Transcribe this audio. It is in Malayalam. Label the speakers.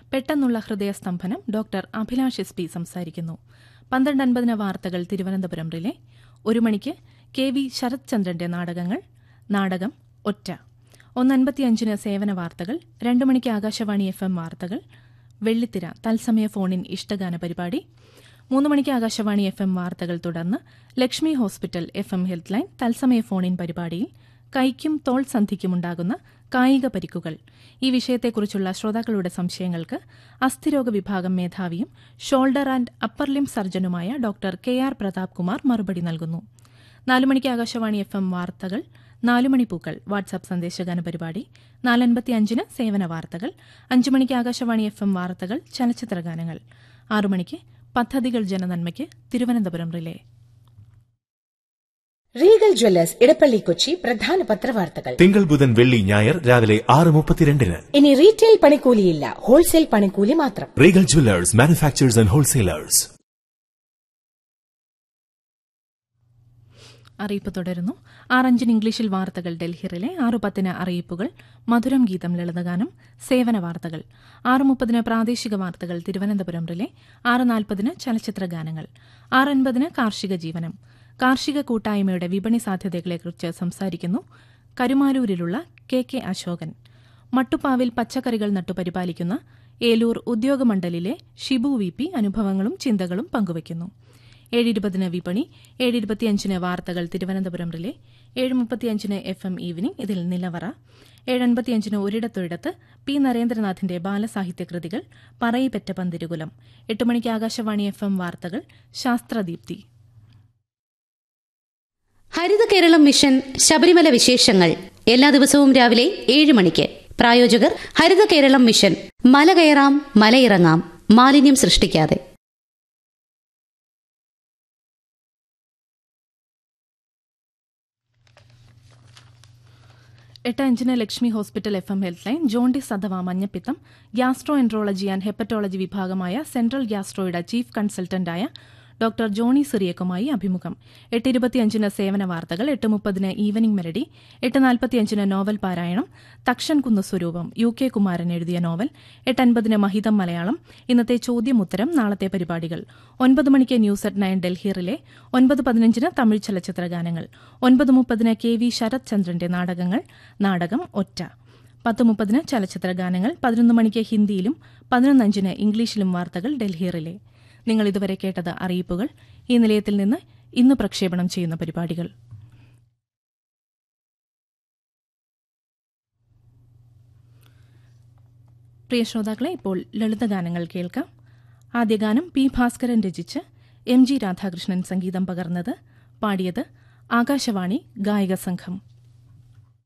Speaker 1: പെട്ടെന്നുള്ള ഹൃദയസ്തംഭനം ഡോക്ടർ അഭിലാഷ് എസ് പി സംസാരിക്കുന്നു പന്ത്രണ്ട് അൻപതിന് വാർത്തകൾ തിരുവനന്തപുരം റിലേ ഒരു മണിക്ക് കെ വി ശരത് ചന്ദ്രന്റെ നാടകങ്ങൾ നാടകം ഒറ്റ ഒന്നൻപത്തിയഞ്ചിന് സേവന വാർത്തകൾ രണ്ടു മണിക്ക് ആകാശവാണി എഫ് എം വാർത്തകൾ വെള്ളിത്തിര തത്സമയ ഫോണിൻ ഇഷ്ടഗാന പരിപാടി മൂന്ന് മണിക്ക് ആകാശവാണി എഫ് എം വാർത്തകൾ തുടർന്ന് Lakshmi hospital F M health line തത്സമയ ഫോണിൻ പരിപാടിയിൽ കൈക്കും തോൾ സന്ധിക്കുമുണ്ടാകുന്ന കായിക പരിക്കുകൾ ഈ വിഷയത്തെക്കുറിച്ചുള്ള ശ്രോതാക്കളുടെ സംശയങ്ങൾക്ക് അസ്ഥിരോഗ വിഭാഗം മേധാവിയും ഷോൾഡർ ആൻഡ് അപ്പർ ലിം സർജനുമായ doctor K R Pratap Kumar മറുപടി നൽകുന്നു നാലുമണിക്ക് ആകാശവാണി എഫ് എം വാർത്തകൾ നാലുമണി പൂക്കൾ വാട്സാപ്പ് സന്ദേശഗാന പരിപാടി നാലൻപത്തിയഞ്ചിന് സേവന വാർത്തകൾ അഞ്ചു മണിക്ക് ആകാശവാണി എഫ് എം വാർത്തകൾ ചലച്ചിത്ര ഗാനങ്ങൾ ആറുമണിക്ക് പദ്ധതികൾ ജനനന്മയ്ക്ക് Thiruvananthapuram relay
Speaker 2: Regal jewellers Edappally Kochi പ്രധാന പത്രവാർത്തകൾ
Speaker 3: തിങ്കൾ ബുധൻ വെള്ളി ഞായർ രാവിലെ ആറ് മുപ്പത്തിരണ്ടിന്
Speaker 2: ഇനി റീറ്റെയിൽ പണിക്കൂലിയില്ല ഹോൾസെയിൽ പണിക്കൂലി മാത്രം
Speaker 3: Regal jewellers manufacturers and wholesalers
Speaker 1: അറിയിപ്പ് തുടരുന്നു ആറഞ്ചിന് ഇംഗ്ലീഷിൽ വാർത്തകൾ ഡൽഹിയിലെ ആറു പത്തിന് അറിയിപ്പുകൾ മധുരം ഗീതം ലളിതഗാനം സേവന വാർത്തകൾ ആറ് മുപ്പതിന് പ്രാദേശിക വാർത്തകൾ തിരുവനന്തപുരം റിലേ ആറ് നാൽപ്പതിന് ചലച്ചിത്ര ഗാനങ്ങൾ ആറ് അൻപതിന് കാർഷിക ജീവനം കാർഷിക കൂട്ടായ്മയുടെ വിപണി സാധ്യതകളെക്കുറിച്ച് സംസാരിക്കുന്നു കരുമാലൂരിലുള്ള കെ കെ അശോകൻ മട്ടുപ്പാവിൽ പച്ചക്കറികൾ നട്ടുപരിപാലിക്കുന്ന ഏലൂർ ഉദ്യോഗമണ്ഡലിലെ ഷിബു വി പി അനുഭവങ്ങളും ചിന്തകളും പങ്കുവയ്ക്കുന്നു ഏഴിരുപതിന് വിപണി ഏഴിരുപത്തിയഞ്ചിന് വാർത്തകൾ തിരുവനന്തപുരം റിലേ ഏഴ് മുപ്പത്തിയഞ്ചിന് എഫ് എം ഈവനിംഗ് ഇതിൽ നിലവറ ഏഴൻപത്തിയഞ്ചിന് ഒരിടത്തൊരിടത്ത് പി നരേന്ദ്രനാഥിന്റെ ബാലസാഹിത്യ കൃതികൾ പറയിപ്പെറ്റ പന്തിരുകുലം എട്ട് മണിക്ക് ആകാശവാണി എഫ് എം വാർത്തകൾ ശാസ്ത്രദീപ്തി
Speaker 4: ഹരിത കേരളം മിഷൻ ശബരിമല വിശേഷങ്ങൾ എല്ലാ ദിവസവും രാവിലെ ഏഴ് മണിക്ക് പ്രായോജകർ ഹരിത കേരളം മിഷൻ മല കയറാം മലയിറങ്ങാം മാലിന്യം സൃഷ്ടിക്കാതെ
Speaker 1: എട്ട് അഞ്ചിന് Lakshmi hospital F M health line jaundice അഥവാ മഞ്ഞപ്പിത്തം ഗ്യാസ്ട്രോ എൻട്രോളജി ആൻഡ് ഹെപ്പറ്റോളജി വിഭാഗമായ സെൻട്രൽ ഗ്യാസ്ട്രോയുടെ ചീഫ് കൺസൾട്ടന്റായ ഡോക്ടർ ജോണി സിറിയക്കുമായി അഭിമുഖം എട്ട് ഇരുപത്തിയഞ്ചിന് സേവന വാർത്തകൾ എട്ട് മുപ്പതിന് ഈവനിംഗ് മെലഡി എട്ട് നാൽപ്പത്തിയഞ്ചിന് നോവൽ പാരായണം തക്ഷൻ കുന്ന് സ്വരൂപം യു കെ കുമാരൻ എഴുതിയ നോവൽ എട്ട് അൻപതിന് മഹിതം മലയാളം ഇന്നത്തെ ചോദ്യമുത്തരം നാളത്തെ പരിപാടികൾ ഒൻപത് മണിക്ക് ന്യൂസ് അറ്റ് നയൻ ഡൽഹിയിലെ ഒൻപത് പതിനഞ്ചിന് തമിഴ് ചലച്ചിത്ര ഗാനങ്ങൾ ഒൻപത് മുപ്പതിന് കെ വി ശരത് ചന്ദ്രന്റെ നാടകങ്ങൾ നാടകം ഒറ്റ പത്ത് മുപ്പതിന് ചലച്ചിത്ര ഗാനങ്ങൾ പതിനൊന്ന് മണിക്ക് ഹിന്ദിയിലും പതിനൊന്നഞ്ചിന് ഇംഗ്ലീഷിലും വാർത്തകൾ ഡൽഹിയിലെ നിങ്ങൾ ഇതുവരെ കേട്ടത് അറിയിപ്പുകൾ ഈ നിലയത്തിൽ നിന്ന് ഇന്ന് പ്രക്ഷേപണം ചെയ്യുന്ന പരിപാടികൾ പ്രിയ ശ്രോതാക്കളെ ഇപ്പോൾ ലളിതഗാനങ്ങൾ കേൾക്കാം ആദ്യ ഗാനം പി ഭാസ്കരൻ രചിച്ച് എം ജി രാധാകൃഷ്ണൻ സംഗീതം പകർന്നത് പാടിയത് ആകാശവാണി ഗായക സംഘം